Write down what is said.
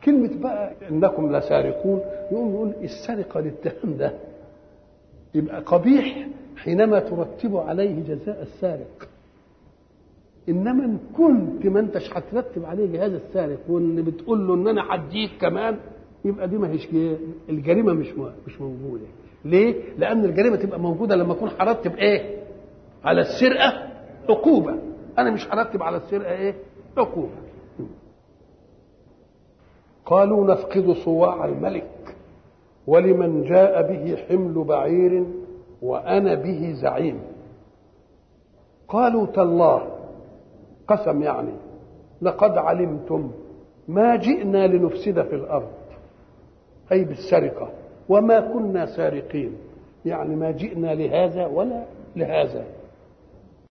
كلمة بقى إنكم لسارقون يقوم يقول السرقة الاتهام ده يبقى قبيح حينما ترتب عليه جزاء السارق انما ان كنت ما انتش هترتب عليه هذا السارق واللي بتقول له ان انا هديك كمان يبقى دي ما هيش الجريمه مش مش موجوده ليه؟ لان الجريمه تبقى موجوده لما اكون هرتب ايه؟ على السرقه عقوبه انا مش هرتب على السرقه ايه؟ عقوبه قالوا نفقد صواع الملك ولمن جاء به حمل بعير وانا به زعيم قالوا تالله قسم يعني لقد علمتم ما جئنا لنفسد في الارض اي بالسرقه وما كنا سارقين يعني ما جئنا لهذا ولا لهذا